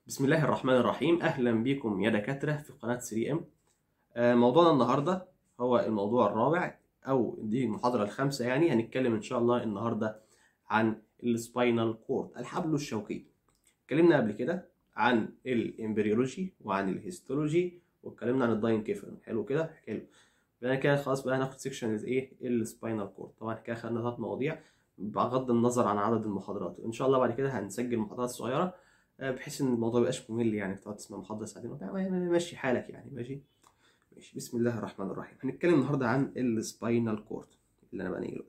بسم الله الرحمن الرحيم اهلا بكم يا دكاتره في قناه 3 ام موضوعنا النهارده هو الموضوع الرابع او دي المحاضره الخامسه يعني هنتكلم ان شاء الله النهارده عن السباينال كورد الحبل الشوكي اتكلمنا قبل كده عن الامبريولوجي وعن الهيستولوجي واتكلمنا عن الداينكيفالون حلو كده حلو بقى كده خلاص بقى هناخد سيكشن ايه السباينال كورد طبعا كده خدنا ثلاث مواضيع بغض النظر عن عدد المحاضرات ان شاء الله بعد كده هنسجل محاضرات صغيره بحيث ان الموضوع ميبقاش ممل يعني تقعد تسمع محاضره ساعتين وبتاع ماشي حالك يعني ماشي ماشي بسم الله الرحمن الرحيم هنتكلم النهارده عن السباينال كورد اللي انا بقى نقله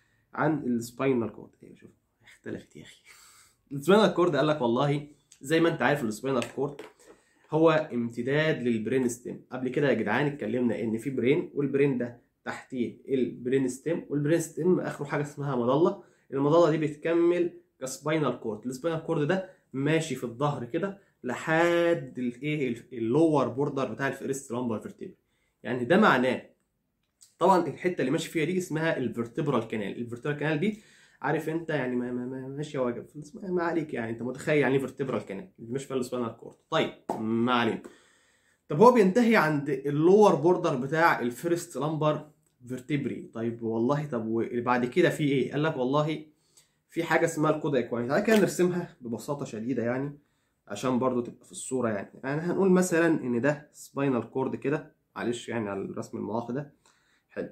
عن السباينال كورد ايوه شوف اختلفت يا اخي السباينال كورد قال لك والله زي ما انت عارف السباينال كورد هو امتداد للبرين ستيم قبل كده يا جدعان اتكلمنا ان في برين والبرين ده تحتيه البرين ستيم والبرين ستيم اخره حاجه اسمها مظله المظله دي بتكمل كسباينال كورد السباينال كورد ده ماشي في الظهر كده لحد الايه اللور بوردر بتاع الفيرست لامبر فيرتيبرا يعني ده معناه طبعا الحته اللي ماشي فيها دي اسمها الفيرتبرال كانال الفيرتبرال كانال دي عارف انت يعني ما ما ما ماشيه واجب ما عليك يعني انت متخيل يعني ايه فيرتبرال كانال اللي مش فيها السباينال كورد طيب ما علينا طب هو بينتهي عند اللور بوردر بتاع الفيرست لامبر فيرتبري طيب والله طب وبعد كده في ايه قال لك والله في حاجه اسمها الكودا ايكواني تعالى كده نرسمها ببساطه شديده يعني عشان برضو تبقى في الصوره يعني يعني هنقول مثلا ان ده سباينال كورد كده معلش يعني على الرسم المعاق ده حلو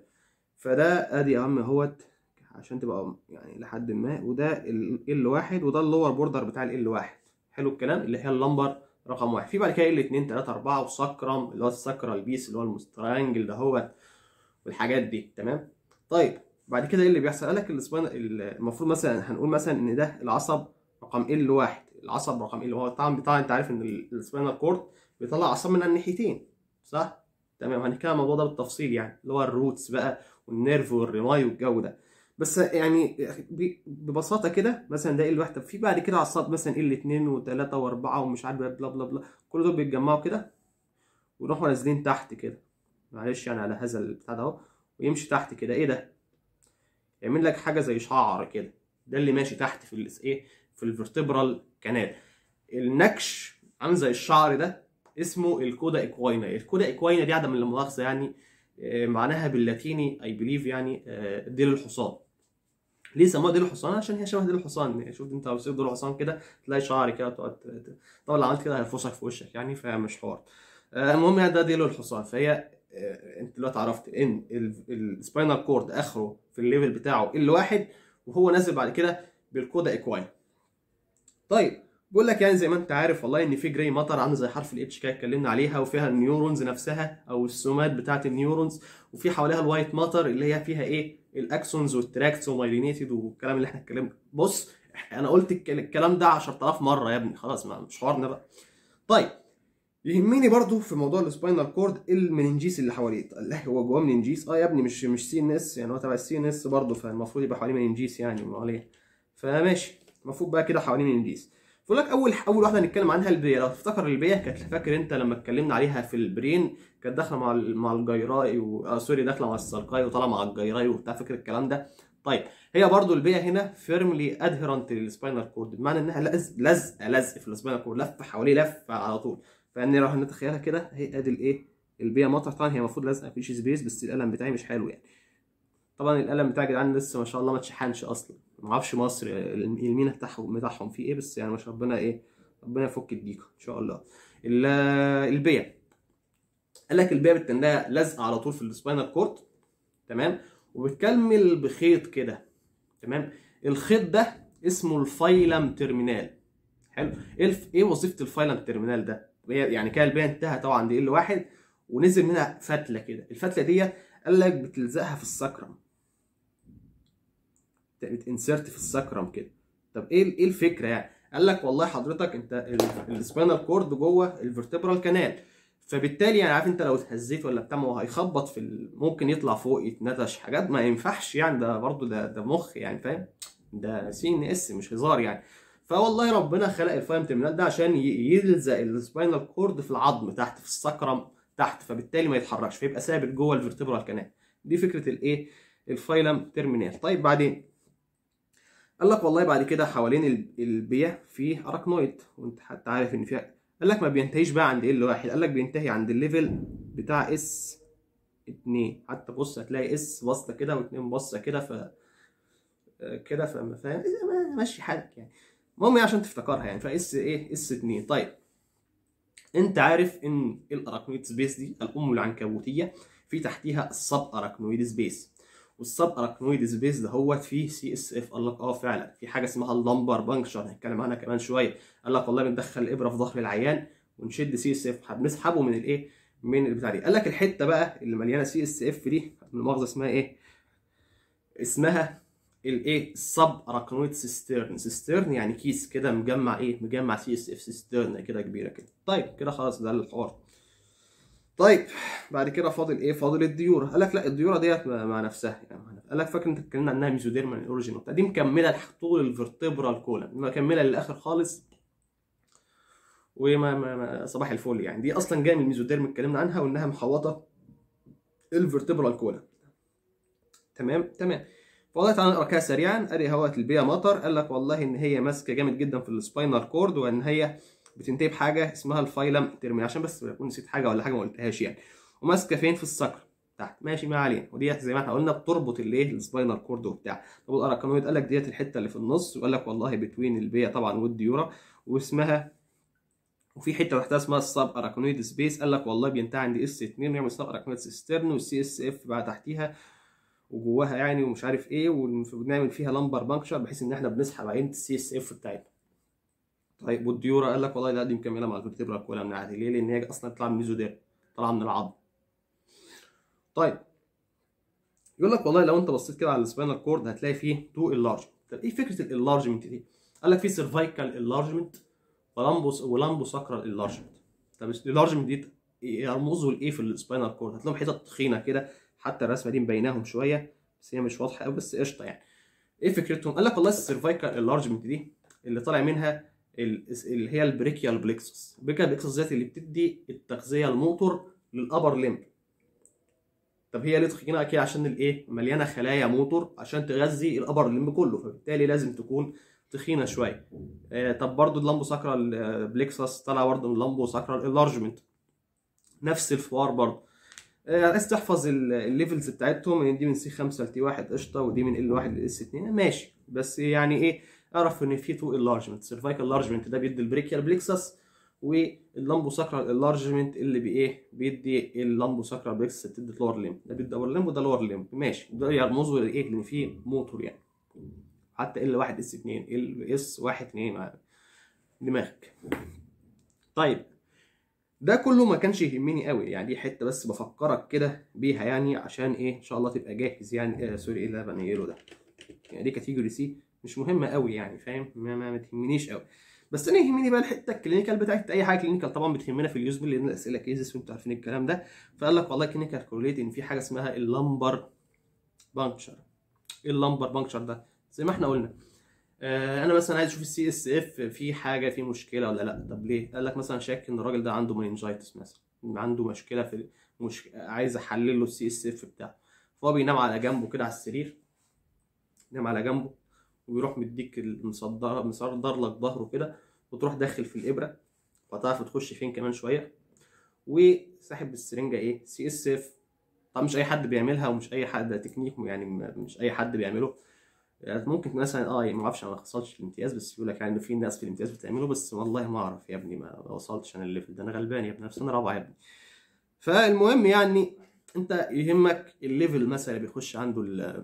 فده ادي يا عم اهوت عشان تبقى يعني لحد ما وده ال واحد وده اللور بوردر بتاع ال واحد حلو الكلام اللي هي اللمبر رقم واحد في بعد كده ال 2 3 4 وسكرم اللي هو السكرال بيس اللي هو المسترانجل دهوت والحاجات دي تمام طيب بعد كده ايه اللي بيحصل؟ قال لك السباين المفروض مثلا هنقول مثلا ان ده العصب رقم ال واحد العصب رقم ال هو طبعا طبعا انت عارف ان السباينال كورد بيطلع اعصاب من الناحيتين صح؟ تمام هنتكلم عن الموضوع ده بالتفصيل يعني اللي هو الروتس بقى والنيرف والرماي والجو ده بس يعني ببساطه كده مثلا ده ال واحد طب في بعد كده اعصاب مثلا ال 2 و3 و4 ومش عارف بلا بلا بلا كل دول بيتجمعوا كده ويروحوا نازلين تحت كده معلش يعني على هذا البتاع ده اهو ويمشي تحت كده ايه ده؟ يعمل لك حاجه زي شعر كده ده اللي ماشي تحت في ايه في الفرتبرال كانال النكش عامل زي الشعر ده اسمه الكودا ايكواينا الكودا ايكواينا دي عدم المؤاخذه يعني معناها باللاتيني اي بليف يعني ديل الحصان ليه سموها ديل الحصان عشان هي شبه ديل الحصان شوف انت لو سيب ديل الحصان كده تلاقي شعر كده تقعد طبعا لو عملت كده هيرفصك في وشك يعني فمش حوار المهم يعني ده ديل الحصان فهي انت دلوقتي عرفت ان السباينال كورد اخره في الليفل بتاعه ال واحد وهو نازل بعد كده بالكودا ايكواين طيب بقول لك يعني زي ما انت عارف والله ان في جراي ماتر عامله زي حرف الاتش كده اتكلمنا عليها وفيها النيورونز نفسها او السومات بتاعه النيورونز وفي حواليها الوايت ماتر اللي هي فيها ايه الاكسونز والتراكتس ومايلينيتد والكلام اللي احنا اتكلمنا بص انا قلت الكلام ده 10000 مره يا ابني خلاص ما مش حوارنا بقى طيب يهمني برضو في موضوع السباينال كورد المننجيس اللي حواليه لا هو جواه مننجيس اه يا ابني مش مش سي ان اس يعني هو تبع السي ان اس برضه فالمفروض يبقى حواليه مننجيس يعني امال عليه فماشي المفروض بقى كده حواليه مننجيس بقول لك اول اول واحده هنتكلم عنها البيا لو تفتكر البيا كانت فاكر انت لما اتكلمنا عليها في البرين كانت داخله مع مع الجيراي و... آه سوري داخله مع السلقاي وطالعه مع الجيراي وبتاع فاكر الكلام ده طيب هي برضو البيا هنا فيرملي ادهرنت للسباينال كورد بمعنى انها لازقه لزق في السباينال كورد لفه حواليه لفه على طول فان لو هنتخيلها كده هي ادي الايه البيا مطر طبعا هي المفروض لازقه في سبيس بس القلم بتاعي مش حلو يعني طبعا القلم بتاعي يا جدعان لسه ما شاء الله ما اتشحنش اصلا ما اعرفش مصر المينا بتاعهم بتاعهم فيه ايه بس يعني مش ربنا ايه ربنا يفك الديكه ان شاء الله البيا قال لك البيا بتنها لازقه على طول في السباينال كورد تمام وبتكمل بخيط كده تمام الخيط ده اسمه الفايلم ترمينال حلو ايه ايه وظيفه الفايلم ترمينال ده يعني كده البيع انتهى طبعا عند ال واحد ونزل منها فتله كده الفتله دي قال لك بتلزقها في السكرم بتنسرت في السكرم كده طب ايه ايه الفكره يعني قال لك والله حضرتك انت السباينال كورد جوه الفرتبرال كانال فبالتالي يعني عارف انت لو اتهزيت ولا بتاع ما هو هيخبط في ممكن يطلع فوق يتنتش حاجات ما ينفعش يعني ده برضو ده ده مخ يعني فاهم ده سي ان اس مش هزار يعني فوالله ربنا خلق الفايم ترمينال ده عشان يلزق السباينال كورد في العظم تحت في السكرم تحت فبالتالي ما يتحركش فيبقى ثابت جوه الفرتبرال كانال دي فكره الايه الفايلم ترمينال طيب بعدين قال لك والله بعد كده حوالين ال- البيع في اراكنويد وانت حتى عارف ان فيها قال لك ما بينتهيش بقى عند ال واحد قال لك بينتهي عند الليفل بتاع اس اتنين حتى بص هتلاقي اس بسطه كده واتنين بصه كده ف كده فاهم فاهم ماشي حالك يعني المهم يعني عشان تفتكرها يعني فاس ايه اس 2 طيب انت عارف ان الاراكنويد سبيس دي الام العنكبوتيه في تحتيها السب اراكنويد سبيس والسب اراكنويد سبيس ده هو فيه سي اس اف قال لك اه فعلا في حاجه اسمها اللمبر بانكشر هنتكلم عنها كمان شويه قال لك والله بندخل الابره في ظهر العيان ونشد سي اس اف بنسحبه من الايه من البتاع دي قال لك الحته بقى اللي مليانه سي اس اف دي المؤاخذه اسمها ايه اسمها الايه السب اراكنويد سيسترن سيسترن يعني كيس كده مجمع ايه مجمع سي اس اف سيسترن كده كبيره كده طيب كده خلاص ده الحوار طيب بعد كده فاضل ايه فاضل الديوره قال لك لا الديوره ديت مع مع نفسها يعني قال لك فاكر انت اتكلمنا عنها ميزوديرمال اوريجين وبتاع دي مكمله طول الفرتبرال كولم مكمله للاخر خالص وما ما ما صباح الفل يعني دي اصلا جايه من الميزوديرم اتكلمنا عنها وانها محوطه الفرتبرال كولم تمام تمام والله تعالى نقرا كده سريعا ادي اهوت البيا مطر قال لك والله ان هي ماسكه جامد جدا في السباينال كورد وان هي بتنتهي بحاجه اسمها الفايلم ترمي عشان بس بكون نسيت حاجه ولا حاجه ما قلتهاش يعني وماسكه فين في الصقر تحت ماشي ما علينا وديت زي ما احنا قلنا بتربط الايه السباينال كورد وبتاع طب الاراكنويد قال لك ديت الحته اللي في النص وقال لك والله بتوين البيا طبعا والديورا واسمها وفي حته تحتها اسمها السب اراكنويد سبيس قال لك والله بينتهي عند اس 2 ويعمل سب اراكنويد سيسترن والسي اس اف بقى تحتيها وجواها يعني ومش عارف ايه وبنعمل فيها لمبر بانكشر بحيث ان احنا بنسحب عينه السي اس اف بتاعتنا طيب والديورا قال لك والله لا دي مكمله مع الفرتبرا كلها من عادي ليه لان هي اصلا طالعه من الميزودير طالعه من العظم طيب يقول لك والله لو انت بصيت كده على السباينال كورد هتلاقي فيه تو انلارجمنت طب ايه فكره الانلارجمنت دي قال لك في سيرفايكال انلارجمنت ولامبوس ولامبو ساكرال انلارجمنت طب الانلارجمنت دي يرمزوا لايه في السباينال كورد هتلاقيهم حتت تخينه كده حتى الرسمه دي مبيناهم شويه بس هي مش واضحه قوي بس قشطه يعني ايه فكرتهم قال لك والله السيرفايكال انلارجمنت دي اللي طالع منها اللي هي البريكيال بليكسس البريكيال بليكسس ذات اللي بتدي التغذيه الموتور للابر ليمب طب هي ليه تخينه كده عشان الايه مليانه خلايا موتور عشان تغذي الابر ليمب كله فبالتالي لازم تكون تخينه شويه آه طب برضو اللامبو ساكرال بليكسس طالع برضو من اللامبو ساكرال انلارجمنت نفس الفوار برضو عايز تحفظ الليفلز بتاعتهم ان دي من سي 5 لتي 1 قشطه ودي من ال 1 لاس 2 ماشي بس يعني ايه اعرف ان في تو انلارجمنت سيرفايكال انلارجمنت ده بيدي البريكيال بليكسس واللامبو ساكرال انلارجمنت اللي بايه بيدي اللامبو ساكرال بليكسس بتدي اللور ليمب ده بيدي ابر ليمب وده لور ليمب ماشي ده يرمزوا لايه لان في موتور يعني حتى ال 1 اس 2 ال اس 1 2 دماغك طيب ده كله ما كانش يهمني قوي يعني دي حته بس بفكرك كده بيها يعني عشان ايه ان شاء الله تبقى جاهز يعني آه سوري ايه اللي انا بنيله ده يعني دي كاتيجوري سي مش مهمه قوي يعني فاهم ما, ما, ما تهمنيش قوي بس انا يهمني بقى الحته الكلينيكال بتاعت اي حاجه كلينيكال طبعا بتهمنا في اليوزبل لان الاسئله كيزس وانتوا عارفين الكلام ده فقال لك والله كلينيكال كورليت ان في حاجه اسمها اللمبر بانكشر ايه اللمبر بانكشر ده زي ما احنا قلنا آه انا مثلا عايز اشوف السي اس اف في حاجه في مشكله ولا لا طب ليه قال لك مثلا شاك ان الراجل ده عنده مانجايتس مثلا عنده مشكله في مش عايز احلل له السي اس اف بتاعه فهو بينام على جنبه كده على السرير ينام على جنبه ويروح مديك مصدر مصدر لك ظهره كده وتروح داخل في الابره فتعرف تخش فين كمان شويه وساحب السرنجه ايه سي اس اف طبعا مش اي حد بيعملها ومش اي حد ده تكنيك يعني مش اي حد بيعمله يعني ممكن مثلا اه ما اعرفش انا ما حصلتش الامتياز بس يقول لك يعني في ناس في الامتياز بتعمله بس والله ما اعرف يا ابني ما وصلتش انا الليفل ده انا غلبان يا ابني في سنه رابعه يا ابني فالمهم يعني انت يهمك الليفل مثلا اللي بيخش عنده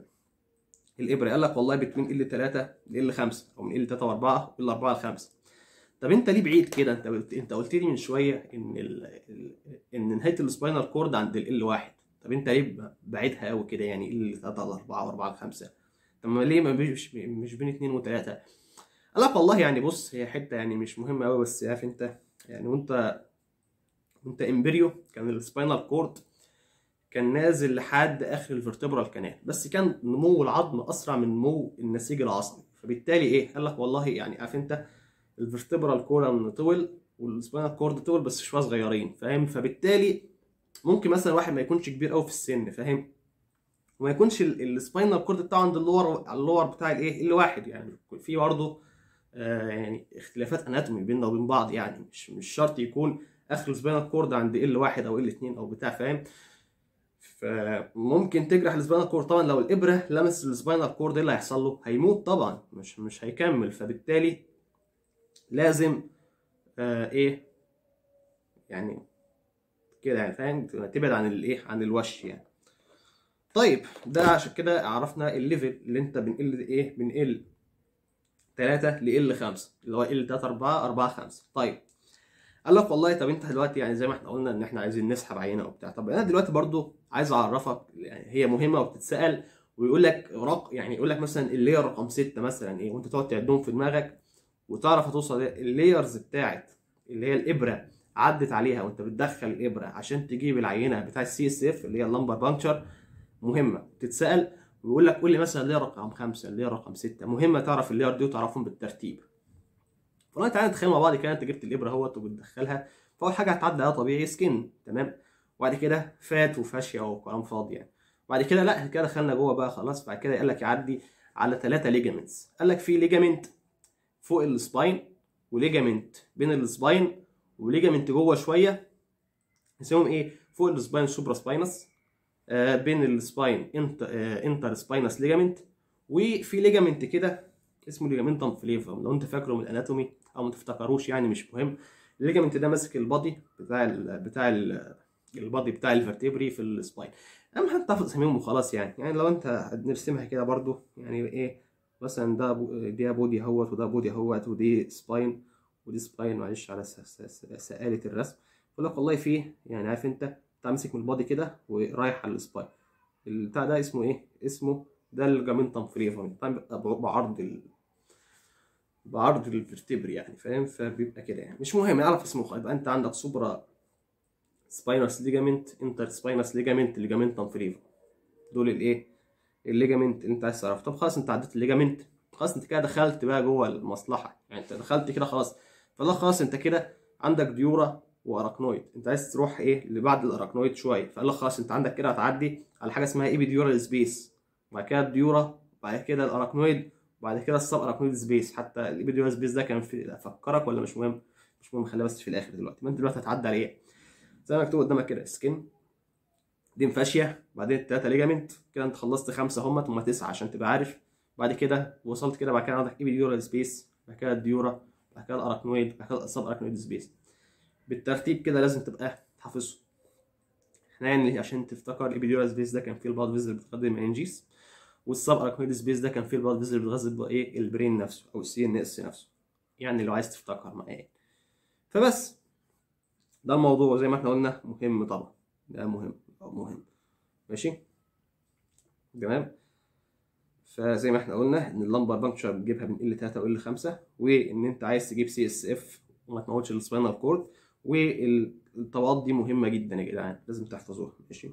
الابره قال لك والله بتوين ال 3 ل 5 او من ال 3 و4 ال 4 ل 5 طب انت ليه بعيد كده انت قلت انت قلت لي من شويه ان ال... ان نهايه السباينال كورد عند ال 1 طب انت ليه بعيدها قوي كده يعني ال 3 ل 4 و4 ل 5 طب ما ليه ما مش مش بين 2 و3 قال لك والله يعني بص هي حته يعني مش مهمه قوي بس عارف انت يعني وانت وانت امبريو كان السباينال كورد كان نازل لحد اخر الفرتبرال كانال بس كان نمو العظم اسرع من نمو النسيج العصبي فبالتالي ايه قال لك والله يعني عارف انت الفرتبرال كولم طول والسباينال كورد طول بس شويه صغيرين فاهم فبالتالي ممكن مثلا واحد ما يكونش كبير قوي في السن فاهم وما يكونش السباينال كورد بتاعه عند اللور اللور بتاع الايه ال واحد يعني في برضه آه يعني اختلافات اناتومي بيننا وبين بعض يعني مش مش شرط يكون اخر السباينال كورد عند ال واحد او ال اتنين او بتاع فاهم فممكن تجرح السباينال كورد طبعا لو الابره لمس السباينال كورد ايه اللي هيحصل له؟ هيموت طبعا مش مش هيكمل فبالتالي لازم آه ايه يعني كده يعني فاهم تبعد عن الايه عن الوش يعني طيب ده عشان كده عرفنا الليفل اللي انت بنقل ايه بنقل 3 ل 5 اللي هو ال 3 4 4 5 طيب قال لك والله طب انت دلوقتي يعني زي ما احنا قلنا ان احنا عايزين نسحب عينه وبتاع طب انا دلوقتي برضو عايز اعرفك يعني هي مهمه وبتتسال ويقول لك رق يعني يقول لك مثلا اللير رقم 6 مثلا ايه وانت تقعد تعدهم في دماغك وتعرف هتوصل اللايرز بتاعت اللي هي الابره عدت عليها وانت بتدخل الابره عشان تجيب العينه بتاع السي اس اف اللي هي اللمبر بانكشر مهمه تتسال ويقول لك قول لي مثلا اللي رقم خمسة اللي رقم ستة مهمه تعرف اللير دي وتعرفهم بالترتيب فالله تعالى نتخيل مع بعض كده انت جبت الابره اهوت وبتدخلها فاول حاجه هتعدي عليها طبيعي سكن تمام وبعد كده فات وفاشيه وكلام فاضي يعني بعد كده لا كده دخلنا جوه بقى خلاص بعد كده قال لك يعدي على ثلاثه ليجامنتس قال لك في ليجامنت فوق السباين وليجامنت بين السباين وليجامنت جوه شويه اسمهم ايه فوق السباين سوبرا سباينس آه بين السباين انت آه انتر سباينس ليجامنت وفي ليجامنت كده اسمه ليجامنتم فليفم لو انت فاكره من الاناتومي او ما تفتكروش يعني مش مهم الليجامنت ده ماسك البادي بتاع ال بتاع ال البادي بتاع الفرتبري في السباين اهم حاجه تحفظ اساميهم وخلاص يعني يعني لو انت نرسمها كده برضو يعني ايه مثلا ده بو دي بودي اهوت وده بودي اهوت ودي سباين ودي سباين معلش على سآلة الرسم يقول لك والله فيه يعني عارف انت تمسك من البادي كده ورايح على السباين البتاع ده اسمه ايه؟ اسمه ده الجامنتم فريفون طبعا بعرض ال... بعرض الفرتبري يعني فاهم فبيبقى كده يعني مش مهم اعرف اسمه يبقى انت عندك سوبرا سباينس ليجامنت انتر سباينس ليجامنت ليجامنتم فريفون دول الايه؟ الليجامنت اللي انت عايز تعرفه طب خلاص انت عديت الليجامنت خلاص انت كده دخلت بقى جوه المصلحه يعني انت دخلت كده خلاص فلا خلاص انت كده عندك ديورا واراكنويد انت عايز تروح ايه لبعد الاراكنويد شويه فقال لك خلاص انت عندك كده هتعدي على حاجه اسمها ايبيديورال سبيس وبعد كده الديورا وبعد كده الاراكنويد وبعد كده السب اراكنويد سبيس حتى الايبيديورال سبيس ده كان في افكرك ولا مش مهم مش مهم خليها بس في الاخر دلوقتي ما انت دلوقتي هتعدي على ايه زي ما مكتوب قدامك كده سكين دي فاشيه بعدين التلاته ليجامنت كده انت خلصت خمسه هم ثم تسعه عشان تبقى عارف بعد كده وصلت كده بعد كده عندك ايبيديورال سبيس بعد كده الديورا بعد كده الاراكنويد بعد كده السب اراكنويد سبيس بالترتيب كده لازم تبقى حافظه احنا يعني عشان تفتكر الايبيديورال سبيس ده كان فيه البلاد فيزل بتغذي المننجيس والسب اراكنويد سبيس ده كان فيه البلاد فيزل بتغذي ايه البرين نفسه او السي ان اس نفسه يعني لو عايز تفتكر معايا فبس ده الموضوع زي ما احنا قلنا مهم طبعا ده مهم أو مهم ماشي تمام فزي ما احنا قلنا ان اللمبر بانكشر بتجيبها من ال 3 وال 5 وان انت عايز تجيب سي اس اف وما تموتش السباينال كورد والطبقات دي مهمه جدا يا جدعان لازم تحفظوها ماشي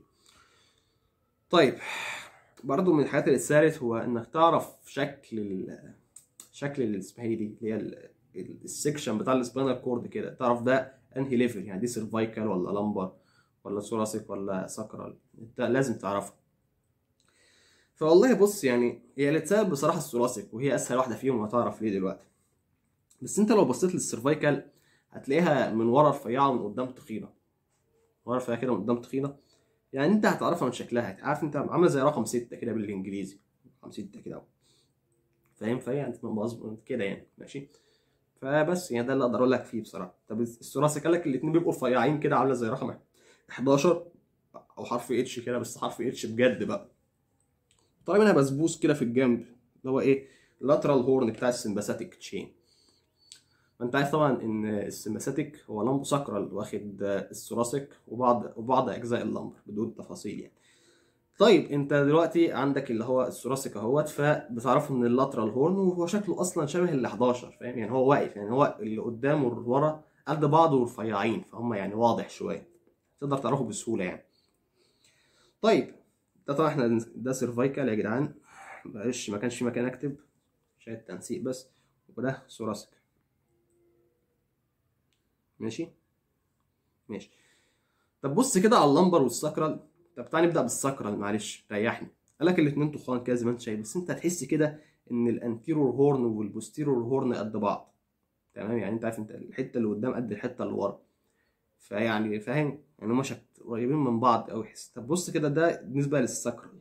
طيب برضو من الحاجات اللي اتسالت هو انك تعرف شكل ال شكل اللي اسمها دي اللي هي السكشن بتاع السباينال كورد كده تعرف ده انهي ليفل يعني دي سيرفايكال ولا لمبر ولا ثوراسيك ولا ساكرال انت لازم تعرفه فوالله بص يعني هي اللي تسبب بصراحه الثوراسيك وهي اسهل واحده فيهم وهتعرف ليه دلوقتي بس انت لو بصيت للسيرفايكال هتلاقيها من ورا رفيعه ومن قدام تخينه ورا رفيعه كده ومن قدام تخينه يعني انت هتعرفها من شكلها عارف انت عامله زي رقم ستة كده بالانجليزي رقم ستة كده فاهم فهي انت كده يعني ماشي فبس يعني ده اللي اقدر اقول لك فيه بصراحه طب الثوراسيك قال لك الاثنين بيبقوا رفيعين كده عامله زي رقم 11 او حرف اتش كده بس حرف اتش بجد بقى طيب انا بسبوس كده في الجنب اللي هو ايه اللاترال هورن بتاع السمباثيك تشين فانت عارف طبعا ان السمباثيك هو لمبو ساكرال واخد الثوراسيك وبعض وبعض اجزاء اللمبر بدون تفاصيل يعني طيب انت دلوقتي عندك اللي هو الثوراسيك اهوت فبتعرفه من اللاترال هورن وهو شكله اصلا شبه ال 11 فاهم يعني هو واقف يعني هو اللي قدام والورا قد بعض ورفيعين فهم يعني واضح شويه تقدر تعرفه بسهوله يعني طيب ده طبعا احنا ده سيرفايكال يا جدعان معلش ما كانش في مكان اكتب عشان التنسيق بس وده ثوراسيك ماشي ماشي طب بص كده على اللمبر والساكرال طب تعالى نبدا بالساكرال معلش ريحني قال لك الاثنين تخان كده زي ما انت شايف بس انت هتحس كده ان الانتيرور هورن والبوستيرور هورن قد بعض تمام يعني انت عارف انت الحته اللي قدام قد الحته اللي ورا فيعني فاهم يعني هما شكل قريبين من بعض قوي حس طب بص كده ده بالنسبه للسكرال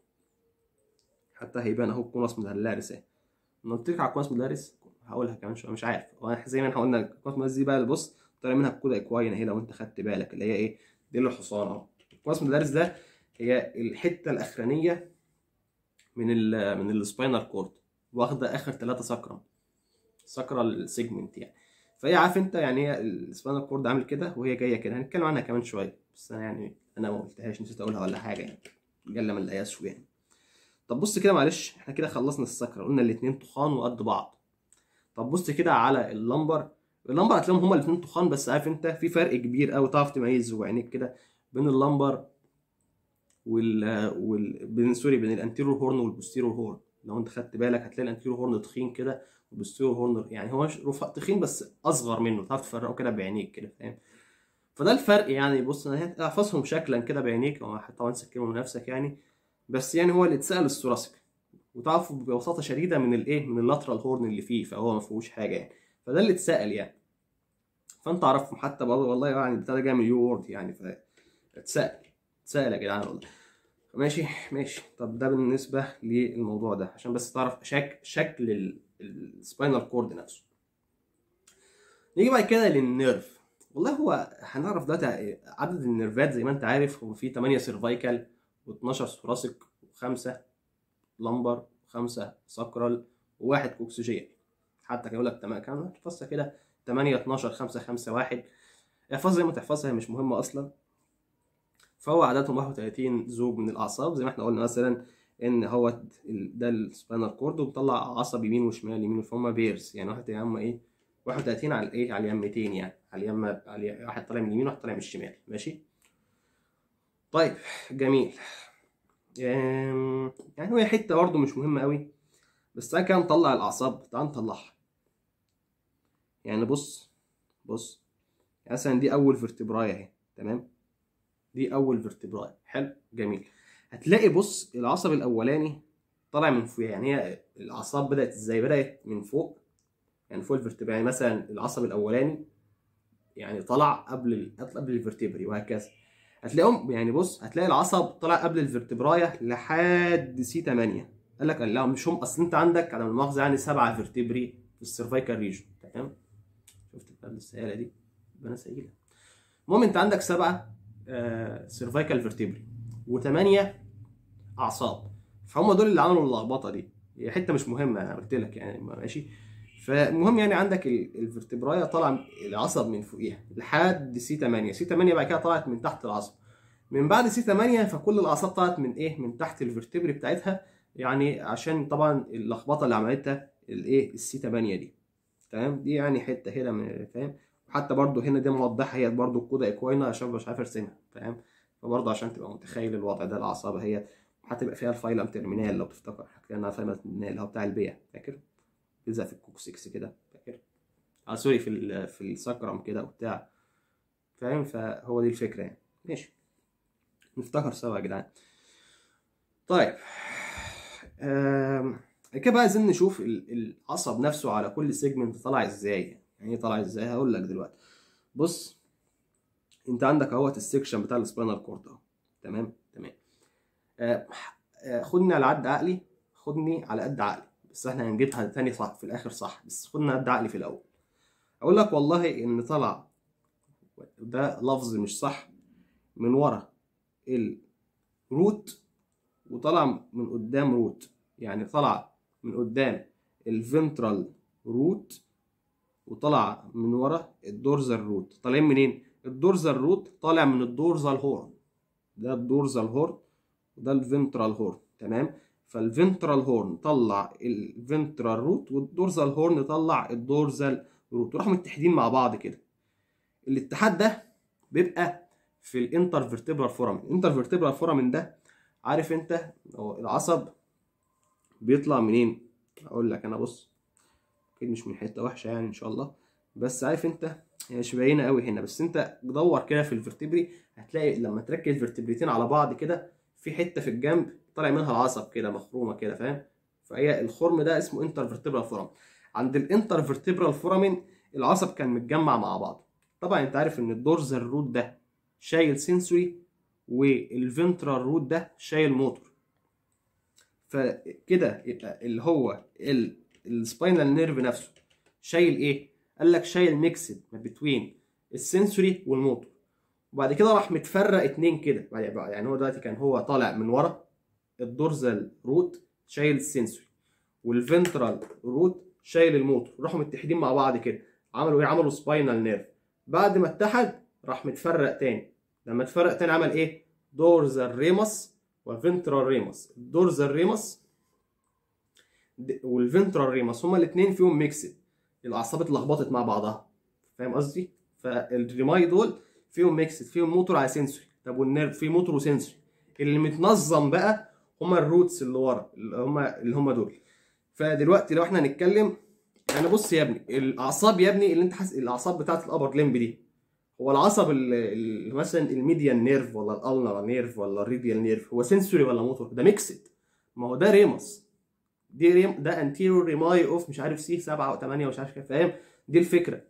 حتى هيبان اهو كونس مدلارس اهي انا قلت لك على كونس مدلارس هقولها كمان شويه مش عارف وانا زي ما احنا قلنا كونس مدلارس دي بقى بص طالع منها كودا اكواين اهي لو انت خدت بالك اللي هي ايه دي الحصان اهو كونس مدلارس ده هي الحته الاخرانيه من ال من السباينال كورد واخده اخر ثلاثه سكرم سكرال سيجمنت يعني فهي عارف انت يعني هي السباينال كورد عامل كده وهي جايه كده هنتكلم عنها كمان شويه بس انا يعني انا ما قلتهاش نسيت اقولها ولا حاجه يعني جل من الاياس شويه يعني طب بص كده معلش احنا كده خلصنا السكره قلنا الاثنين تخان وقد بعض طب بص كده على اللمبر اللمبر هتلاقيهم هما الاثنين تخان بس عارف انت في فرق كبير قوي تعرف تميز بعينيك كده بين اللمبر وال وال بين سوري بين الانتيرور هورن والبوستيرور هورن لو انت خدت بالك هتلاقي الانتيرور هورن تخين كده والبوستيرور هورن يعني هو رفع تخين بس اصغر منه تعرف تفرقه كده بعينيك كده فاهم فده الفرق يعني بص انا احفظهم شكلا كده بعينيك او طبعا تسكرهم لنفسك يعني بس يعني هو اللي اتسال الثوراسيك وتعرفوا ببساطه شديده من الايه من اللاترال هورن اللي فيه فهو ما فيهوش حاجه يعني فده اللي اتسال يعني فانت عرفهم حتى برضه والله يعني البتاع ده جاي من يو وورد يعني فاتسال اتسال يا جدعان والله ماشي ماشي طب ده بالنسبة للموضوع ده عشان بس تعرف شك شكل السباينال كورد نفسه نيجي بعد كده للنيرف والله هو هنعرف دلوقتي عدد النيرفات زي ما انت عارف هو في 8 سيرفايكال و12 ثوراسيك و5 لمبر و5 ساكرال وواحد كوكسجين حتى كان يقول لك تمام كان تحفظها كده 8 12 5 5 1 احفظها زي ما تحفظها هي مش مهمة أصلا فهو عددهم 31 زوج من الاعصاب زي ما احنا قلنا مثلا ان هو ده السباينال كورد وبيطلع عصب يمين وشمال يمين فهم بيرز يعني واحد يا اما ايه 31 على الايه على اليمتين يعني على اليم على واحد طالع من اليمين وواحد طالع من الشمال ماشي طيب جميل يعني هي حته برضه مش مهمه قوي بس تعالى كده نطلع الاعصاب تعالى نطلعها يعني بص بص مثلا دي اول فيرتبراي اهي تمام دي اول فيرتبراي حلو جميل هتلاقي بص العصب الاولاني طالع من فوق يعني هي الاعصاب بدات ازاي بدات من فوق يعني فوق الفيرتبراي يعني مثلا العصب الاولاني يعني طلع قبل قبل الفيرتبري وهكذا هتلاقيهم يعني بص هتلاقي العصب طلع قبل الفيرتبرايه لحد سي 8 قال لك لا مش هم اصل انت عندك على المؤاخذه يعني سبعه فيرتبري في السيرفايكال ريجن تمام شفت بقى السهاله دي انا سائله المهم انت عندك سبعه سيرفايكال فيرتبري وثمانيه اعصاب فهم دول اللي عملوا اللخبطه دي هي حته مش مهمه انا قلت لك يعني ماشي فالمهم يعني عندك الفرتبرايه طالعه العصب من فوقيها لحد سي 8 سي 8 بعد كده طلعت من تحت العصب من بعد سي 8 فكل الاعصاب طلعت من ايه من تحت الفرتبري بتاعتها يعني عشان طبعا اللخبطه اللي عملتها الايه السي 8 دي تمام دي يعني حته هنا من فاهم حتى برضو هنا دي موضحه هي برضو الكودا اكوينا عشان مش عارف ارسمها فاهم فبرضه عشان تبقى متخيل الوضع ده الاعصاب هي هتبقى فيها الفايلم ترمينال لو تفتكر حكينا عنها فايلم ترمينال اللي هو بتاع البيع فاكر بيلزق في الكوكسكس كده فاكر اه سوري في ال في السكرم كده وبتاع فاهم فهو دي الفكره يعني ماشي نفتكر سوا يا جدعان طيب كده بقى عايزين نشوف العصب نفسه على كل سيجمنت طالع ازاي يعني ايه طالع ازاي هقول لك دلوقتي بص انت عندك اهوت السكشن بتاع السباينال كورد اهو تمام تمام آه آه خدني على قد عقلي خدني على قد عقلي بس احنا هنجيبها تاني صح في الاخر صح بس خدنا قد عقلي في الاول اقول لك والله ان طلع ده لفظ مش صح من ورا الروت وطلع من قدام روت يعني طلع من قدام الفنترال روت وطلع من ورا الدورزال روت طالعين منين الدورزال روت طالع من الدورزال هورن ده الدورزال هورن وده الفنترال هورن تمام فالفنترال هورن طلع الفنترال روت والدورزال هورن طلع الدورزال روت وراحوا متحدين مع بعض كده الاتحاد ده بيبقى في الانترفيرتبرال فورامين الانترفيرتبرال فورامين ده عارف انت هو العصب بيطلع منين اقول لك انا بص اكيد مش من حته وحشه يعني ان شاء الله بس عارف انت هي مش باينه قوي هنا بس انت دور كده في الفرتبري هتلاقي لما تركز فيرتبريتين على بعض كده في حته في الجنب طالع منها العصب كده مخرومه كده فاهم فهي الخرم ده اسمه انترفرتبرال فورامين عند الانترفرتبرال فورامين العصب كان متجمع مع بعض طبعا انت عارف ان الدورزال روت ده شايل سنسوري والفنترال روت ده شايل موتور فكده يبقى اللي هو السباينال نيرف نفسه شايل ايه قال لك شايل ميكسد ما بين السنسوري والموتور وبعد كده راح متفرق اتنين كده يعني هو دلوقتي كان هو طالع من ورا الدورزال روت شايل السنسوري والفنترال روت شايل الموتور راحوا متحدين مع بعض كده عملوا ايه عملوا سباينال نيرف بعد ما اتحد راح متفرق تاني لما اتفرق تاني عمل ايه دورزال ريمس وفنترال ريمس الدورزال ريمس والفنترال ريمس هما الاثنين فيهم ميكسد الاعصاب اتلخبطت مع بعضها فاهم قصدي فالريماي دول فيهم ميكسد فيهم موتور على سنسوري طب والنيرف فيه موتور وسنسوري اللي متنظم بقى هما الروتس اللي ورا اللي هما اللي هما دول فدلوقتي لو احنا هنتكلم يعني بص يا ابني الاعصاب يا ابني اللي انت حاسس الاعصاب بتاعت الابر لمب دي هو العصب اللي مثلا الميديان نيرف ولا الالنر نيرف ولا الريديال نيرف هو سنسوري ولا موتور ده ميكسد ما هو ده ريمس دي ريم ده انتيريور ريماي اوف مش عارف سي 7 او 8 ومش عارف كده فاهم دي الفكره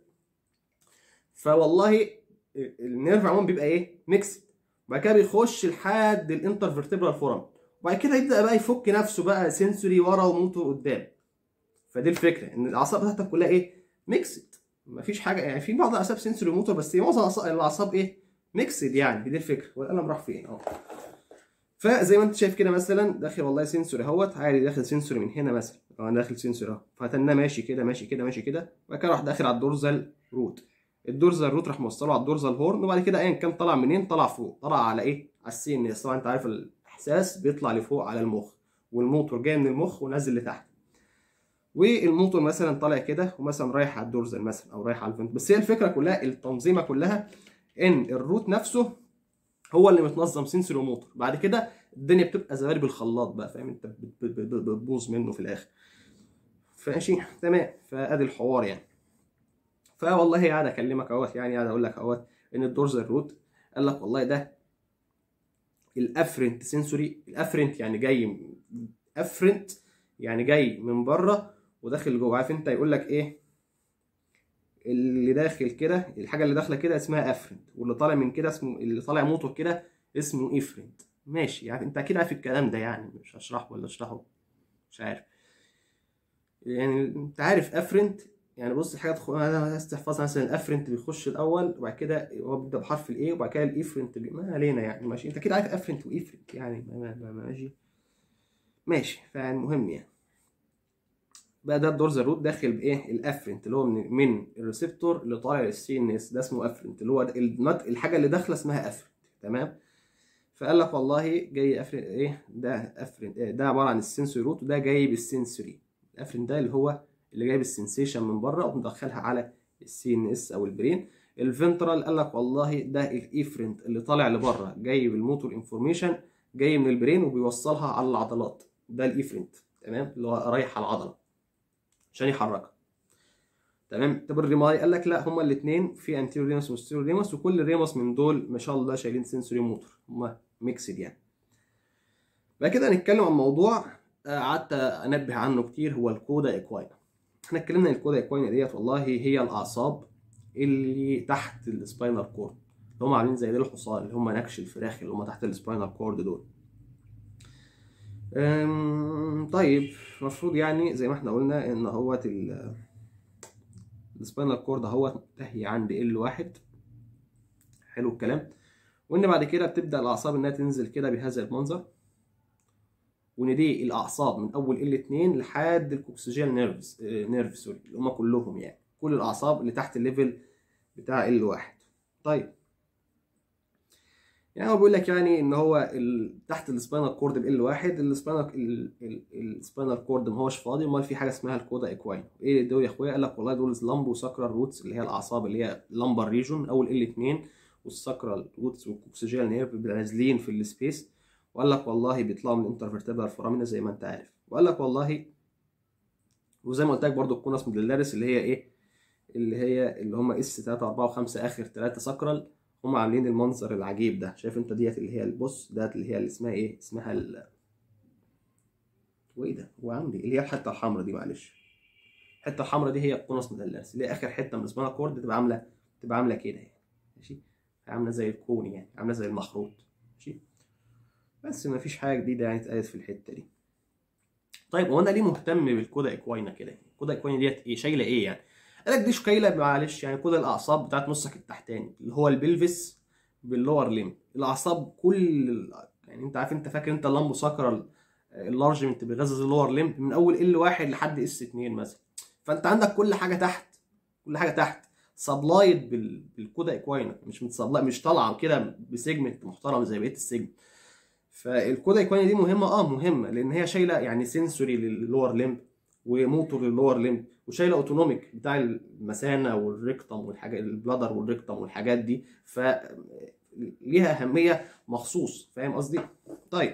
فوالله النيرف عموما بيبقى ايه ميكسد وبعد كده بيخش لحد الانترفرتبرال فورم وبعد كده يبدا بقى يفك نفسه بقى سنسوري ورا وموتور قدام فدي الفكره ان الاعصاب بتاعتك كلها ايه ميكسد مفيش حاجه يعني في بعض الاعصاب سنسوري وموتور بس معظم الاعصاب ايه ميكسد يعني دي الفكره والقلم راح فين اهو فزي ما انت شايف كده مثلا داخل والله سنسوري اهوت عادي داخل سنسوري من هنا مثلا اه انا داخل سنسوري اهو فتناه ماشي كده ماشي كده ماشي كده وبعد كده راح داخل على الدورزال روت الدورزال روت راح موصله على الدورزال هورن وبعد كده ايا كان طلع منين طلع فوق طلع على ايه على السين طبعا انت عارف الاحساس بيطلع لفوق على المخ والموتور جاي من المخ ونازل لتحت والموتور مثلا طالع كده ومثلا رايح على الدورزال مثلا او رايح على الفنت بس هي الفكره كلها التنظيمه كلها ان الروت نفسه هو اللي متنظم سنسوري وموتور بعد كده الدنيا بتبقى زبالي بالخلاط بقى فاهم انت بتبوظ منه في الاخر فماشي تمام فادي الحوار يعني فوالله قاعد اكلمك اهوت يعني قاعد اقول لك اهوت ان الدورزال روت قال لك والله ده الافرنت سنسوري الافرنت يعني جاي افرنت يعني جاي من بره وداخل جوه عارف انت يقول لك ايه اللي داخل كده الحاجه اللي داخله كده اسمها افرنت واللي طالع من كده اسمه اللي طالع موتور كده اسمه افرنت ماشي يعني انت اكيد عارف الكلام ده يعني مش هشرحه ولا اشرحه مش عارف يعني انت عارف افرنت يعني بص حاجه تخ... انا عايز تحفظها مثلا الافرنت بيخش الاول وبعد كده هو بيبدا بحرف الاي وبعد كده الافرنت بي... ما علينا يعني ماشي انت كده عارف افرنت وافرنت يعني ما ما ما ماشي ماشي فالمهم يعني بقى ده الدورزال روت داخل بايه الافرنت اللي هو من, من الريسبتور اللي طالع للسي ان اس ده اسمه افرنت اللي هو المد... الحاجه اللي داخله اسمها افرنت تمام فقال لك والله جاي افرنت ايه ده افرنت إيه ده عباره عن السنسوري روت وده جاي بالسنسوري الافرنت ده اللي هو اللي جايب السنسيشن من بره ومدخلها على السي ان اس او البرين الفنترال قال لك والله ده الايفرنت اللي طالع لبره جاي بالموتور انفورميشن جاي من البرين وبيوصلها على العضلات ده الايفرنت تمام اللي هو رايح على العضله عشان يحركها تمام طب الريماي قال لك لا هما الاثنين في انتيريور ريمس وستيريور ريمس وكل ريمس من دول ما شاء الله شايلين سنسوري موتور هما ميكسد يعني بعد كده هنتكلم عن موضوع قعدت انبه عنه كتير هو الكودا اكواينا احنا اتكلمنا ان الكودا اكواينا ديت والله هي الاعصاب اللي تحت السباينال كورد اللي هم عاملين زي ديل الحصان اللي هم نكش الفراخ اللي هم تحت السباينال كورد دول طيب المفروض يعني زي ما احنا قلنا ان هوت السباينال كورد اهوت منتهي عند ال واحد حلو الكلام وان بعد كده بتبدا الاعصاب انها تنزل كده بهذا المنظر وان دي الاعصاب من اول ال 2 لحد الكوكسجين نيرفز نيرف سوري اللي هم كلهم يعني كل الاعصاب اللي تحت الليفل بتاع ال واحد طيب يعني هو بيقول لك يعني ان هو ال... تحت السباينال كورد ال واحد السباينال السباينال كورد ما هوش فاضي امال في حاجه اسمها الكودا اكواين ايه دول يا اخويا قال لك والله دول لامبو ساكرال روتس اللي هي الاعصاب اللي هي لامبر ريجون اول ال 2 والساكرال روتس والكوكسجين نيرف نازلين في السبيس وقال لك والله بيطلعوا من الانترفيرتبرال فورامينا زي ما انت عارف وقال لك والله وزي ما قلت لك برضه الكونس موديلاريس اللي هي ايه اللي هي اللي هم اس 3 4 و5 اخر 3 ساكرال هم عاملين المنظر العجيب ده شايف انت ديت اللي هي البص ده اللي هي اللي اسمها ايه اسمها ال وايه ده هو عامل ايه اللي هي الحته الحمراء دي معلش الحته الحمراء دي هي القنص مدلس اللي هي اخر حته من اسمها كورد تبقى عامله تبقى عامله كده يعني ماشي عامله زي الكون يعني عامله زي المخروط ماشي بس ما فيش حاجه جديده يعني اتقالت في الحته دي طيب هو انا ليه مهتم بالكودا اكوينا كده يعني الكودا اكوينا ديت ايه شايله ايه يعني قال لك دي شكايله معلش يعني كودا الاعصاب بتاعت نصك التحتاني اللي هو البلفس باللور ليم الاعصاب كل يعني انت عارف انت فاكر انت اللامبو ساكرال اللارجمنت بيغذي اللور ليم من اول ال واحد لحد اس 2 مثلا فانت عندك كل حاجه تحت كل حاجه تحت سبلايد بالكودا اكوينا مش متسبلايد مش طالعه كده بسيجمنت محترم زي بقيه السيجمنت فالكودا ايكوانيا دي مهمه اه مهمه لان هي شايله يعني سنسوري للور ليمب وموتور للور ليمب وشايله اوتونوميك بتاع المثانه والريكتم والحاجات البلادر والريكتم والحاجات دي ف ليها اهميه مخصوص فاهم قصدي؟ طيب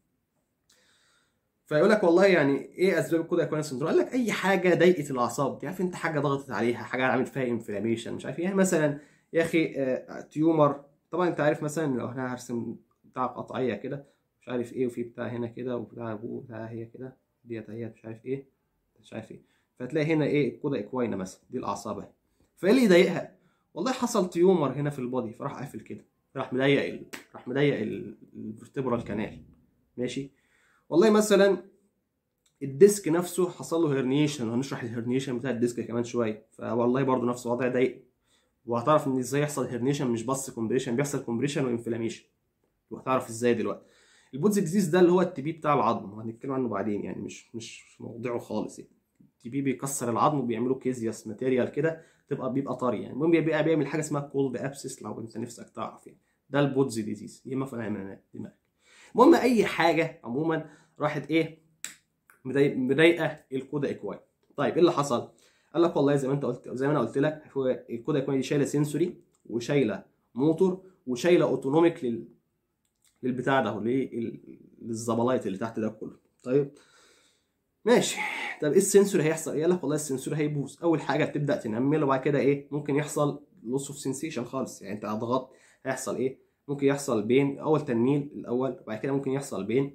فيقول لك والله يعني ايه اسباب الكودا ايكوانيا سندروم؟ قال لك اي حاجه ضايقت الاعصاب دي عارف انت حاجه ضغطت عليها حاجه عامل فيها انفلاميشن مش عارف يعني مثلا يا اخي آه تيومر طبعا انت عارف مثلا لو انا هرسم بتاع قطعيه كده مش عارف ايه وفي بتاع هنا كده وبتاع ابوه بتاع هي كده ديت هي مش عارف ايه مش عارف ايه فتلاقي هنا ايه الكودا اكوينا مثلا دي الاعصاب اهي فايه اللي يضايقها؟ والله حصل تيومر هنا في البودي فراح قافل كده راح مضيق ال... راح مضيق الفرتبرال كانال ماشي والله مثلا الديسك نفسه حصل له هيرنيشن وهنشرح الهيرنيشن بتاع الديسك كمان شويه فوالله برضه نفس الوضع ضايق وهتعرف ان ازاي يحصل هيرنيشن مش بس كومبريشن بيحصل كومبريشن وانفلاميشن وهتعرف ازاي دلوقتي البودز ديزيز ده اللي هو التي بي بتاع العظم وهنتكلم عنه بعدين يعني مش مش موضوعه خالص يعني التي بي بيكسر العظم وبيعملوا كيزياس ماتيريال كده تبقى بيبقى طري يعني المهم بيبقى بيعمل حاجه اسمها كولد ابسس لو انت نفسك تعرف يعني ده البودز ديزيز يهمك في دماغك المهم اي حاجه عموما راحت ايه مضايقه الكودا ايكواي طيب ايه اللي حصل قال لك والله زي ما انت قلت زي ما انا قلت لك هو الكودا ايكواي دي شايله سنسوري وشايله موتور وشايله اوتونوميك لل للبتاع ده للزبلايت اللي تحت ده كله طيب ماشي طب ايه السنسور هيحصل ايه قال لك والله السنسور هيبوظ اول حاجه بتبدا تنمل وبعد كده ايه ممكن يحصل لوس اوف سنسيشن خالص يعني انت اضغط هيحصل ايه ممكن يحصل بين اول تنميل الاول وبعد كده ممكن يحصل بين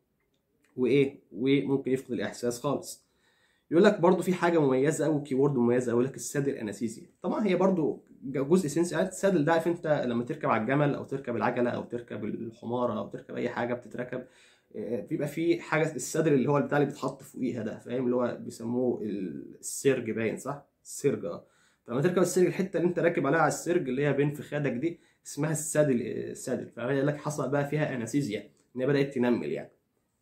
وايه وممكن يفقد الاحساس خالص يقول لك برضو في حاجه مميزه قوي كيورد مميزه يقول لك السادل انستيزيا طبعا هي برضو جزء سنسي يعني السادل ده عارف انت لما تركب على الجمل او تركب العجله او تركب الحماره او تركب اي حاجه بتتركب بيبقى في حاجه السادل اللي هو البتاع اللي بيتحط فوقيها ده فاهم اللي هو بيسموه السرج باين صح السرج اه فلما تركب السرج الحته اللي انت راكب عليها على السرج اللي هي بين فخادك دي اسمها السادل السادل فيقول لك حصل بقى فيها انستيزيا ان هي بدات تنمل يعني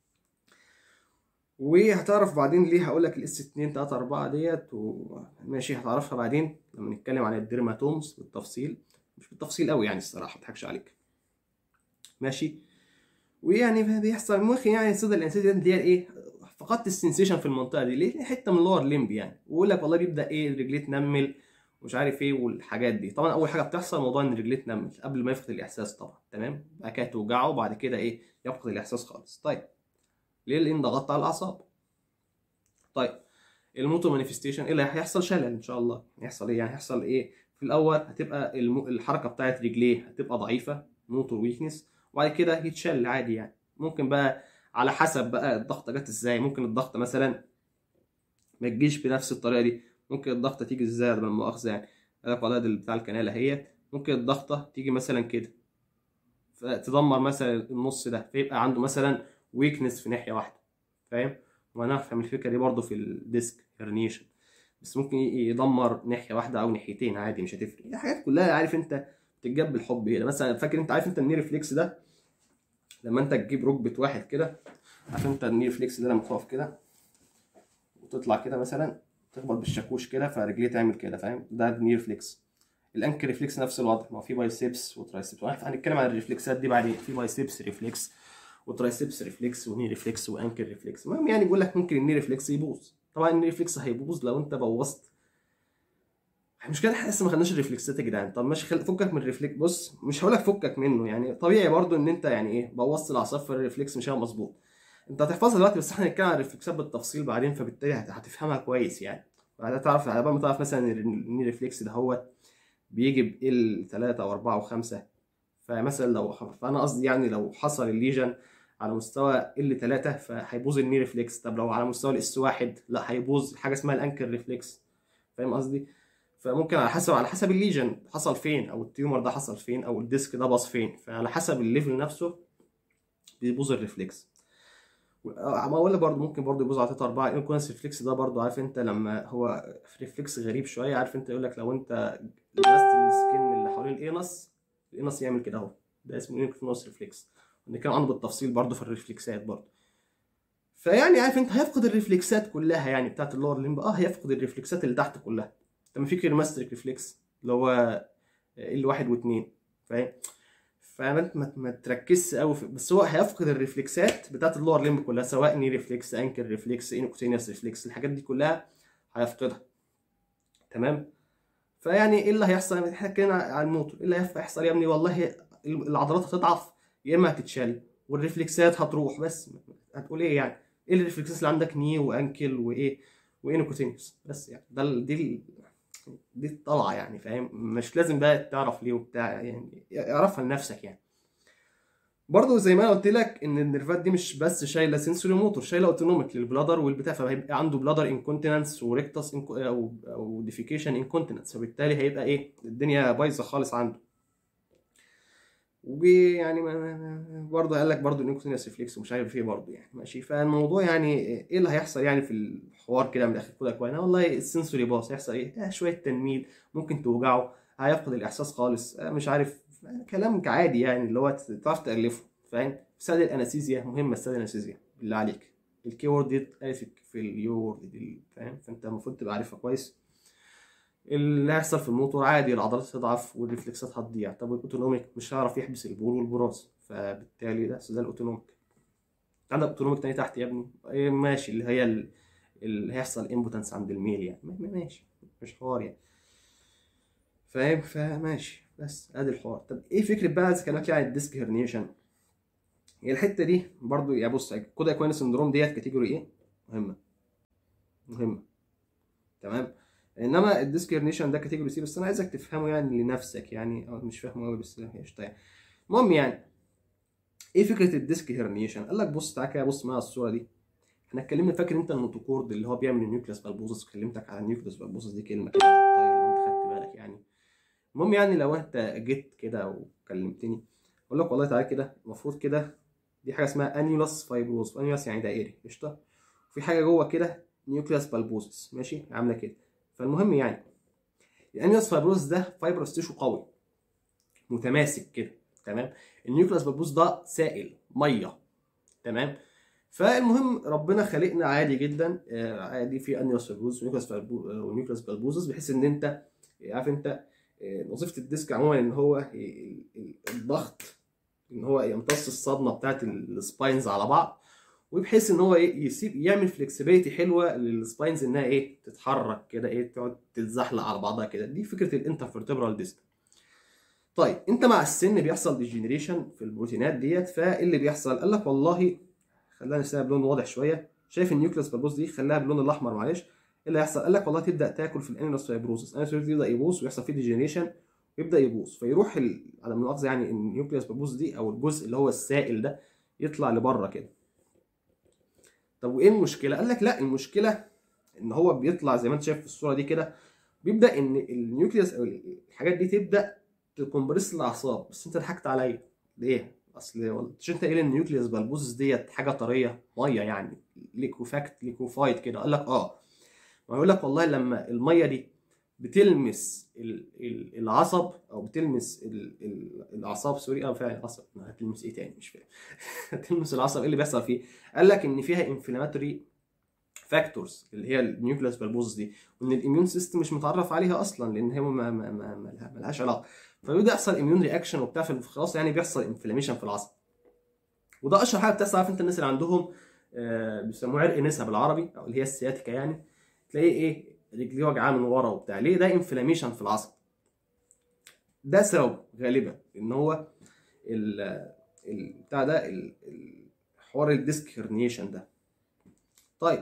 وهتعرف بعدين ليه هقول لك الاس 2 3 4 ديت وماشي هتعرفها بعدين لما نتكلم عن الديرماتومز بالتفصيل مش بالتفصيل قوي يعني الصراحه ما اضحكش عليك ماشي ويعني بيحصل مخي يعني صدر الانسيزيا دي ايه فقدت السنسيشن في المنطقه دي ليه حته من اللور ليمب يعني ويقول لك والله بيبدا ايه رجليه تنمل ومش عارف ايه والحاجات دي طبعا اول حاجه بتحصل موضوع ان رجليه تنمل قبل ما يفقد الاحساس طبعا تمام بعد كده توجعه وبعد كده ايه يفقد الاحساس خالص طيب ليه لان ضغطت على الاعصاب طيب الموتو مانيفستيشن ايه اللي هيحصل شلل ان شاء الله هيحصل ايه يعني هيحصل ايه في الاول هتبقى الم... الحركه بتاعت رجليه هتبقى ضعيفه موتور ويكنس وبعد كده يتشل عادي يعني ممكن بقى على حسب بقى الضغطه جت ازاي ممكن الضغطه مثلا ما تجيش بنفس الطريقه دي ممكن الضغطه تيجي ازاي بالمؤاخذه يعني قال لك والله بتاع الكناله هي ممكن الضغطه تيجي مثلا كده فتدمر مثلا النص ده فيبقى عنده مثلا ويكنس في ناحيه واحده فاهم وهنفهم الفكره دي برضو في الديسك هرنيشن بس ممكن يدمر ناحيه واحده او ناحيتين عادي مش هتفرق دي حاجات كلها عارف انت بتتجاب بالحب كده مثلا فاكر انت عارف انت النير فليكس ده لما انت تجيب ركبه واحد كده عارف انت النير فليكس ده لما تقف كده وتطلع كده مثلا تخبط بالشاكوش كده فرجليه تعمل كده فاهم ده النير فليكس الانكل ريفلكس نفس الوضع ما هو في بايسبس وترايسبس هنتكلم عن الريفلكسات دي بعدين في بايسبس ريفلكس وترايسبس ريفلكس وني ريفلكس وانكل ريفلكس المهم يعني بيقول لك ممكن الني ريفلكس يبوظ طبعا الني ريفلكس هيبوظ لو انت بوظت مش كده احنا لسه ما خدناش الريفلكسات يا جدعان طب ماشي خل... فكك من الريفلكس بص مش هقول لك فكك منه يعني طبيعي برضو ان انت يعني ايه بوظت الاعصاب في الريفلكس مش هيبقى مظبوط انت هتحفظها دلوقتي بس احنا هنتكلم عن الريفلكسات بالتفصيل بعدين فبالتالي هتفهمها كويس يعني هتعرف على ما تعرف مثلا ان الني ريفلكس ده هو بيجي ال 3 او 4 و5 فمثلا لو فانا قصدي يعني لو حصل الليجن على مستوى ال 3 فهيبوظ الني ريفلكس طب لو على مستوى الاس 1 لا هيبوظ حاجه اسمها الانكل ريفلكس فاهم قصدي فممكن على حسب على حسب الليجن حصل فين او التيومر ده حصل فين او الديسك ده باظ فين فعلى حسب الليفل نفسه بيبوظ الريفلكس ما اقول لك برضه ممكن برضه يبوظ على تيتا 4 الانكونس ريفلكس ده برضه عارف انت لما هو ريفلكس غريب شويه عارف انت يقول لك لو انت لمست السكن اللي حوالين الانس الانس يعمل كده اهو ده اسمه انكونس ريفلكس نتكلم عنه بالتفصيل برضه في الريفلكسات برضه فيعني عارف انت هيفقد الريفلكسات كلها يعني بتاعت اللور ليمب اه هيفقد الريفلكسات اللي تحت كلها لما فيك الماستريك ريفلكس اللي هو ال واحد واثنين فاهم فانت ما, ما تركزش قوي في بس هو هيفقد الريفلكسات بتاعت اللور ليمب كلها سواء ني ريفلكس انكل ريفلكس انوكوتينيوس ريفلكس الحاجات دي كلها هيفقدها تمام فيعني ايه اللي هيحصل احنا اتكلمنا على الموتور ايه اللي هيحصل يا ابني والله العضلات هتضعف يا اما هتتشال والريفلكسات هتروح بس هتقول ايه يعني ايه الريفلكسات اللي عندك ني وانكل وايه وانوكوتينيوس بس يعني ده دي دي الطلعه يعني فاهم مش لازم بقى تعرف ليه وبتاع يعني اعرفها لنفسك يعني برضه زي ما انا قلت لك ان النيرفات دي مش بس شايله سنسوري موتور شايله اوتونوميك للبلادر والبتاع فهيبقى عنده بلادر انكونتيننس وريكتس او او ديفيكيشن انكونتيننس فبالتالي هيبقى ايه الدنيا بايظه خالص عنده ويعني برضه قال لك برضه الانكوتينيوس ريفلكس ومش عارف ايه برضه يعني ماشي فالموضوع يعني ايه اللي هيحصل يعني في الحوار كده من الاخر كده كويس والله السنسوري باص هيحصل ايه آه شويه تنميل ممكن توجعه هيفقد الاحساس خالص آه مش عارف كلام عادي يعني اللي هو تعرف تالفه فاهم ساد الانستيزيا مهمه الساد الانستيزيا بالله عليك الكيورد دي اتقالت في اليورد دي فاهم فانت المفروض تبقى عارفها كويس اللي هيحصل في الموتور عادي العضلات تضعف والريفلكسات هتضيع طب الاوتونوميك مش هيعرف يحبس البول والبراز فبالتالي ده ده الاوتونوميك عندك اوتونوميك تاني تحت يا ابني إيه ماشي اللي هي اللي هيحصل امبوتنس عند الميل يعني ماشي مش حوار يعني فاهم فماشي بس ادي الحوار طب ايه فكره بقى اذا كان يعني الديسك هرنيشن هي الحته دي برضو يا بص كودا كوين سندروم ديت كاتيجوري ايه مهمه مهمه تمام انما الديسكرنيشن ده كاتيجوري سي بس انا عايزك تفهمه يعني لنفسك يعني أو مش فاهمه قوي بس قشطه يعني المهم يعني ايه فكره الديسك هيرنيشن قال لك بص تعالى كده بص معايا الصوره دي احنا اتكلمنا فاكر انت النوتوكورد اللي هو بيعمل النيوكليس بالبوزس كلمتك على النيوكليس بالبوزس دي كلمه كده لو انت خدت بالك يعني المهم يعني لو انت جيت كده وكلمتني اقول لك والله تعالى كده المفروض كده دي حاجه اسمها انيولاس فايبروز انيولاس يعني دائري قشطه وفي حاجه جوه كده نيوكليس بالبوزس ماشي عامله كده فالمهم يعني الانيوس فايبروز ده فايبروس تيشو قوي متماسك كده تمام النيوكلاس بالبوز ده سائل ميه تمام فالمهم ربنا خلقنا عادي جدا عادي في انيوس فايبروز ونيوكلاس ونيوكلاس بالبوزس بحيث ان انت عارف انت وظيفه الديسك عموما ان هو الضغط ان هو يمتص الصدمه بتاعت السباينز على بعض وبحيث ان هو ايه يسيب يعمل فلكسبيتي حلوه للسباينز انها ايه تتحرك كده ايه تقعد تتزحلق على بعضها كده دي فكره الانترفيرتبرال ديسك طيب انت مع السن بيحصل ديجنريشن في البروتينات ديت فاللي بيحصل قال لك والله خلينا نرسمها بلون واضح شويه شايف النيوكليس بالبوز دي خليها باللون الاحمر معلش ايه اللي هيحصل قال لك والله تبدا تاكل في الانيلوس فايبروسس الانيلوس يبدا يبوظ ويحصل فيه ديجنريشن ويبدا يبوظ فيروح ال... على مؤاخذه يعني النيوكليس بالبوز دي او الجزء اللي هو السائل ده يطلع لبره كده طب وايه المشكله قال لك لا المشكله ان هو بيطلع زي ما انت شايف في الصوره دي كده بيبدا ان النيوكليوس او الحاجات دي تبدا تكمبرس الاعصاب بس انت ضحكت عليا ليه اصل مش انت قايل ان النيوكليوس بالبوزس ديت حاجه طريه ميه يعني ليكوفاكت ليكوفايد كده قال لك اه ما يقول لك والله لما الميه دي بتلمس العصب او بتلمس الاعصاب سوري اه فعلا العصب هتلمس ايه تاني مش فاهم هتلمس العصب ايه اللي بيحصل فيه قال لك ان فيها انفلاماتوري فاكتورز اللي هي النيوكليوس بالبوز دي وان الاميون سيستم مش متعرف عليها اصلا لان هي ما ما ما ما لهاش علاقه فبيبدا يحصل اميون رياكشن وبتاع خلاص يعني بيحصل انفلاميشن في العصب وده اشهر حاجه بتحصل عارف انت الناس اللي عندهم آه بيسموه عرق نسا بالعربي او اللي هي السياتيكا يعني تلاقيه ايه رجليه وجعاه من ورا وبتاع ليه ده انفلاميشن في العصب ده سبب غالبا ان هو ال بتاع ده حوار الديسك هرنيشن ده طيب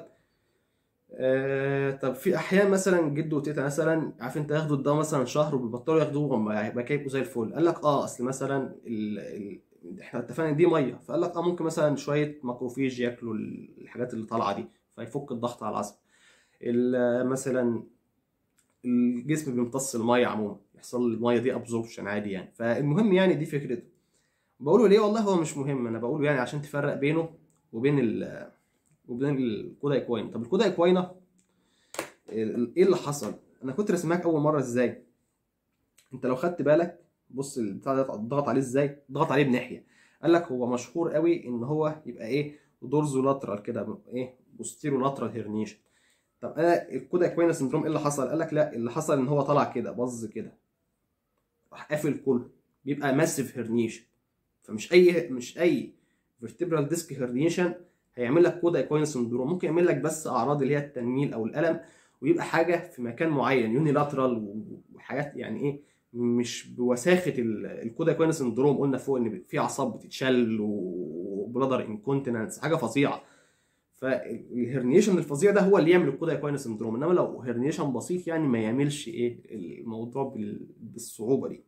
آه طب في احيان مثلا جده وتيتا مثلا عارف انت ياخدوا الدواء مثلا شهر وبيبطلوا ياخدوه هم يبقى كيبقوا زي الفل قال لك اه اصل مثلا ال ال احنا اتفقنا ان دي ميه فقال لك اه ممكن مثلا شويه ماكروفيج ياكلوا الحاجات اللي طالعه دي فيفك الضغط على العصب ال- مثلا الجسم بيمتص الميه عموما يحصل الميه دي ابزوربشن عادي يعني فالمهم يعني دي فكرته بقوله ليه والله هو مش مهم انا بقوله يعني عشان تفرق بينه وبين ال وبين الكودا اكوين طب الكودا اكوينا ال- ايه اللي حصل انا كنت رسمهاك اول مره ازاي انت لو خدت بالك بص البتاع ده ضغط عليه ازاي ضغط عليه بناحيه قال لك هو مشهور قوي ان هو يبقى ايه دورزو لاترال كده ايه بوستيرو لاترال هيرنيشن طب انا الكودا اكوينا سندروم ايه اللي حصل قال لك لا اللي حصل ان هو طلع كده بظ كده راح قافل كله بيبقى ماسيف هيرنيشن فمش اي مش اي فيرتبرال ديسك هيرنيشن هيعمل لك كودا اكوين سندروم ممكن يعمل لك بس اعراض اللي هي التنميل او الالم ويبقى حاجه في مكان معين يوني لاترال وحاجات يعني ايه مش بوساخه ال- الكودا اكوين سندروم قلنا فوق ان في اعصاب بتتشل وبلادر انكونتيننس حاجه فظيعه فالهرنيشن الفظيع ده هو اللي يعمل الكودا اكوين سندروم انما لو هرنيشن بسيط يعني ما يعملش ايه الموضوع بال- بالصعوبه دي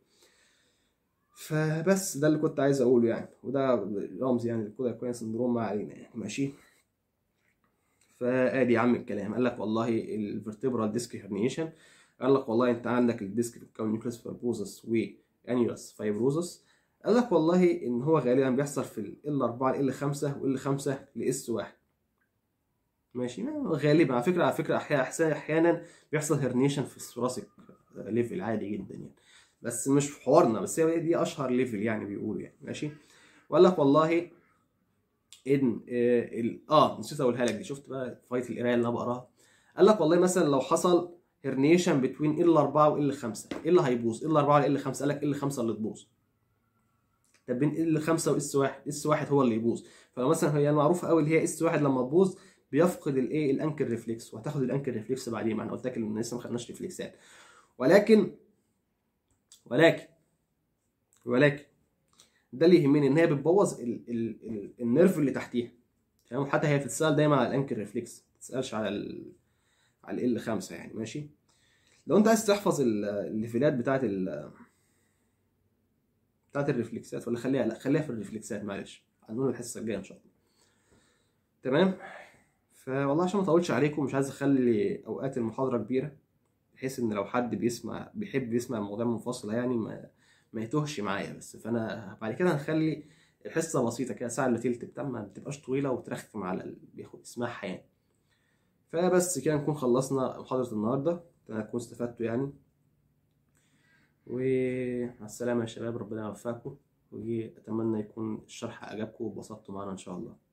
فبس ده اللي كنت عايز اقوله يعني وده رمز يعني الكودا اكوين سندروم ما علينا يعني ماشي فادي يا عم الكلام قال لك والله الفرتبرال ديسك هرنيشن قال لك والله انت عندك الديسك بتكون نيوكليس فيبروزس وانيوس فايبروزس قال لك والله ان هو غالبا بيحصل في ال 4 ال 5 وال 5 لاس 1 ماشي غالبا على فكره على فكره احيانا احيانا بيحصل هرنيشن في الثوراسيك ليفل عادي جدا يعني بس مش في حوارنا بس هي دي اشهر ليفل يعني بيقولوا يعني ماشي وقال لك والله ان اه, ال- آه نسيت اقولها لك دي شفت بقى فايت القرايه اللي انا بقراها قال لك والله مثلا لو حصل هرنيشن بتوين ال 4 وال 5 ايه اللي هيبوظ ال 4 وال 5 قال لك ال 5 اللي تبوظ طب بين ال 5 واس 1 اس 1 هو اللي يبوظ فلو مثلا هي المعروفه قوي اللي هي اس 1 لما تبوظ بيفقد الايه الانكل ريفلكس وهتاخد الانكل ريفلكس بعدين ما انا قلت لك ان لسه ما خدناش ريفلكسات ولكن ولكن ولكن ده اللي يهمني ان هي بتبوظ ال ال ال النيرف اللي تحتيها تمام حتى هي بتتسال دايما على الانكل ريفلكس ما تتسالش على ال على ال 5 يعني ماشي لو انت عايز تحفظ ال- الليفلات بتاعت ال بتاعت الريفلكسات ولا خليها لا خليها في الريفلكسات معلش هنقول الحصه الجايه ان شاء الله تمام فوالله عشان ما اطولش عليكم مش عايز اخلي اوقات المحاضره كبيره بحيث ان لو حد بيسمع بيحب يسمع المواضيع منفصله يعني ما ما يتوهش معايا بس فانا بعد كده هنخلي الحصه بسيطه كده ساعه الا تلت بتاع ما تبقاش طويله وترخم على اللي بياخد يسمعها يعني فبس كده نكون خلصنا محاضره النهارده انا اكون استفدتوا يعني ومع السلامه يا شباب ربنا يوفقكم واتمنى يكون الشرح عجبكم واتبسطتوا معانا ان شاء الله